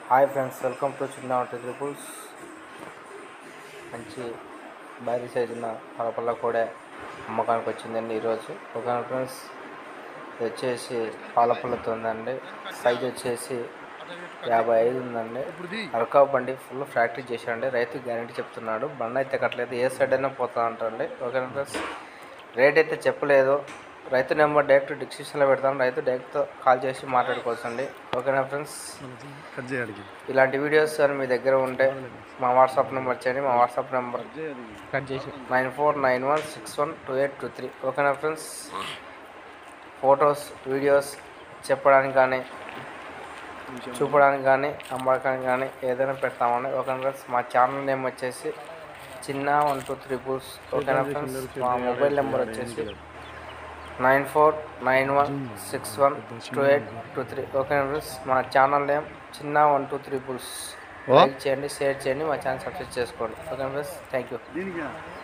hi friends welcome to చిన్న triples మంచి భారీ సైజున్న పలపల్ల కూడా అమ్మకానికి వచ్చిందండి ఈరోజు ఒక ఫ్రెండ్స్ ఇది వచ్చేసి పాలపల్లతో ఉందండి సైజ్ వచ్చేసి యాభై ఐదు ఉందండి అరకా బండి ఫుల్ ఫ్యాక్టరీ చేశాడండి రైతు గ్యారంటీ చెప్తున్నాడు బండి అయితే కట్టలేదు ఏ సైడ్ అయినా పోతా అంటండి ఓకేనా ఫ్రెండ్స్ రేట్ అయితే చెప్పలేదు రైతు నెంబర్ డైరెక్ట్ డిస్క్రిప్షన్లో పెడతాను రైతు డైరెక్ట్తో కాల్ చేసి మాట్లాడుకోవచ్చండి ఓకేనా ఫ్రెండ్స్ కట్ చేయడానికి ఇలాంటి వీడియోస్ అని మీ దగ్గర ఉంటే మా వాట్సాప్ నెంబర్ చేయండి మా వాట్సాప్ నెంబర్ కట్ చేసి nine four nine one six one two eight two three ఓకేనా ఫ్రెండ్స్ ఫొటోస్ వీడియోస్ చెప్పడానికి కానీ చూపడానికి కానీ అమ్మకానికి కానీ ఏదైనా పెడతామండి ఓకేనా ఫ్రెండ్స్ మా ఛానల్ నేమ్ వచ్చేసి చిన్న వన్ టూ త్రీ బూస్ ఓకేనా ఫ్రెండ్స్ మా మొబైల్ నెంబర్ వచ్చేసి nine four nine one six one two eight two three ఓకేనా ఫ్రెండ్స్ మా ఛానల్ నేమ్ చిన్న one two three bulls like చేయండి షేర్ చేయండి మా ఛానల్ సబ్స్క్రైబ్ చేసుకోండి ఓకే ఫ్రెండ్స్ థ్యాంక్ యూ దీనికి